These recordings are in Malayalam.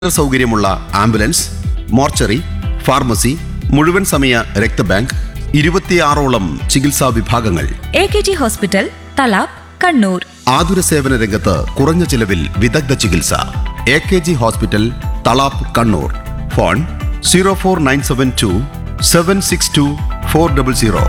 സൗകര്യമുള്ള ആംബുലൻസ് മോർച്ചറി ഫാർമസി മുഴുവൻ സമയ രക്തബാങ്ക് ഇരുപത്തിയാറോളം ചികിത്സാ വിഭാഗങ്ങൾ A K G hospital Talap Kannur ആതുര സേവന രംഗത്ത് കുറഞ്ഞ ചിലവിൽ വിദഗ്ധ ചികിത്സ A K G hospital Talap Kannur phone zero four nine seven two seven six two four double zero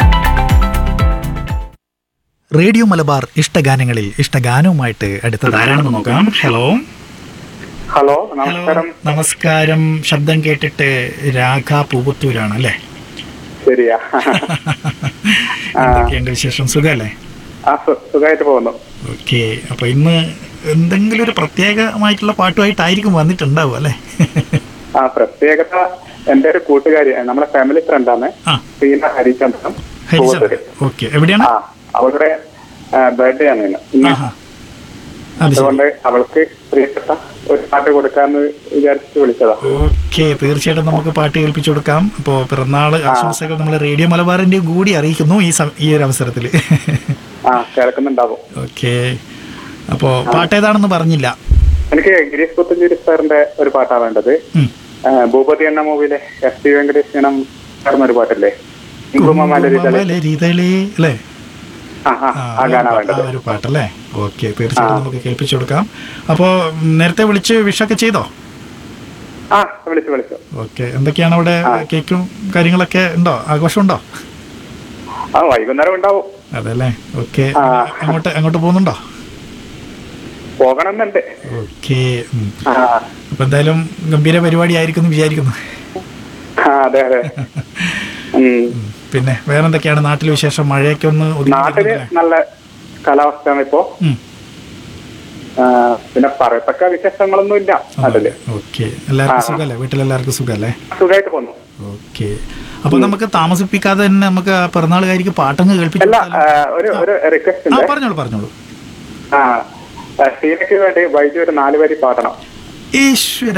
radio Malabar ഇഷ്ടഗാനങ്ങളിൽ ഇഷ്ടഗാനവുമായിട്ട് അടുത്തത് ആരാണെന്ന് നോക്കാം ഹലോ ഹലോ ഹലോ നമസ്കാരം നമസ്കാരം ശബ്ദം കേട്ടിട്ട് രാഘ പൂവത്തൂരാണ് അല്ലേ ശരിയാ എന്തൊക്കെയുണ്ട് വിശേഷം സുഖല്ലേ ആ സു- സുഖമായിട്ട് പോകുന്നു ഓക്കെ അപ്പൊ ഇന്ന് എന്തെങ്കിലും ഒരു പ്രത്യേകമായിട്ടുള്ള പാട്ടുമായിട്ടായിരിക്കും വന്നിട്ടുണ്ടാവും അല്ലേ ആ പ്രത്യേകത എന്റെ ഒരു കൂട്ടുകാരി നമ്മളെ ഫാമിലി ഫ്രണ്ടാണ് ആ സീന ഹരിചന്ദ്രൻ ഹരിചന്ദ്രൻ ഓക്കെ എവിടെയാണ് ആ അവളുടെ ബർത്ത്ഡേ ആണ് ഇന്ന് ഇന്ന് ആഹാ അത് ശരി അതുകൊണ്ട് അവൾക്ക് പ്രിയപ്പെട്ട ഒരു പാട്ട് കൊടുക്കാന്ന് വിചാരിച്ചിട്ട് വിളിച്ചതാ ഓക്കെ തീർച്ചയായിട്ടും നമുക്ക് പാട്ട് കേൾപ്പിച്ചു കൊടുക്കാം അപ്പോൾ പിറന്നാൾ ആശംസകൾ നമ്മൾ റേഡിയോ മലബാറിന്റെ കൂടി അറിയിക്കുന്നു ഈ സം- ഈ ഒരു അവസരത്തിൽ ആ കേൾക്കുന്നുണ്ടാവും ഓക്കെ അപ്പോൾ പാട്ട് ഏതാണെന്ന് പറഞ്ഞില്ല എനിക്ക് ഗിരീഷ് പുത്തഞ്ചേരി സാറിന്റെ ഒരു പാട്ടാ വേണ്ടത് ഉം. ആ, ഭൂപതി എന്ന മൂവിയിലെ എസ് ടി വെങ്കടേശനം ചേർന്ന ഒരു പാട്ടല്ലേ കുങ്കുമ മലരിതളെ കുങ്കുമമലരിതളേ, അല്ലേ ആ ആ ആ, ആ ഗാനാ ആ വേണ്ടത് ഒരു പാട്ടല്ലേ ഓക്കെ തീർച്ചയായിട്ടും നമുക്ക് കേൾപ്പിച്ചു കൊടുക്കാം അപ്പോൾ നേരത്തെ വിളിച്ച് വിഷൊക്കെ ചെയ്തോ ആ വിളിച്ചു വിളിച്ചു ഓക്കെ എന്തൊക്കെയാണ് അവിടെ കേക്കും കാര്യങ്ങളൊക്കെ ഉണ്ടോ ആഘോഷമുണ്ടോ ആ വൈകുന്നേരം ഉണ്ടാവും അതെല്ലേ ഓക്കെ ആ. അങ്ങോട്ട് അങ്ങോട്ട് പോകുന്നുണ്ടോ പോകണമെന്നുണ്ട് ഓക്കെ ആ അപ്പൊ എന്തായാലും ഗംഭീര പരിപാടി ആയിരിക്കും എന്ന് വിചാരിക്കുന്നു ആ, അതെ അതെ ഉം. പിന്നെ വേറെന്തൊക്കെയാണ് നാട്ടിലെ വിശേഷം മഴയൊക്കെ ഒന്ന് ഒതുങ്ങി നാട്ടില് വരുന്നില്ലേ? നല്ല കാലാവസ്ഥയാണ് ഇപ്പോ ഉം. ആ, പിന്നെ പറയത്തക്ക വിശേഷങ്ങളൊന്നും ഇല്ല നാട്ടില് ഓക്കെ എല്ലാവർക്കും ആ. സുഖല്ലേ വീട്ടിലെല്ലാവർക്കും സുഖല്ലേ സുഖമായിട്ട് പോന്നു ഓക്കെ അപ്പൊ നമുക്ക് താമസിപ്പിക്കാതെ തന്നെ നമുക്ക് ആ പിറന്നാളുകാരിക്ക് പാട്ടങ്ങ് കേൾപ്പിച്ചു അല്ല കൊടുത്താലോ? ആ, ഒരു ഒരു റിക്വസ്റ്റ് ആ ഉണ്ട് പറഞ്ഞോളൂ പറഞ്ഞോളൂ ആ ആ, സീനയ്ക്ക് വേണ്ടി വൈദ്യുതി ഒരു നാല് വരി പാടണം ഈശ്വര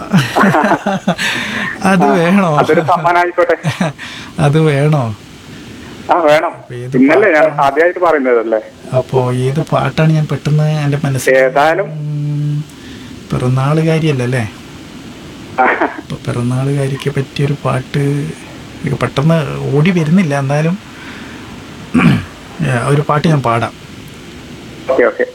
അത് വേണോ അതൊരു സമ്മാനം ആയിക്കോട്ടെ അത് വേണോ ആ വേണം ഏത് ഇന്നല്ലേ ഞാൻ ആദ്യമായിട്ട് പറയുന്നതല്ലേ അപ്പോ ഏത് പാട്ടാണ് ഞാൻ പെട്ടെന്ന് എന്റെ മനസ്സിൽ ഏതായാലും ഉം, പിറന്നാളുകാരിയല്ലേ അപ്പൊ പിറന്നാളുകാരിക്ക് പറ്റിയൊരു പാട്ട് എനിക്ക് പെട്ടെന്ന് ഓടി വരുന്നില്ല എന്നാലും ഏ, ഒരു പാട്ട് ഞാൻ പാടാം ഓക്കെ ഓക്കെ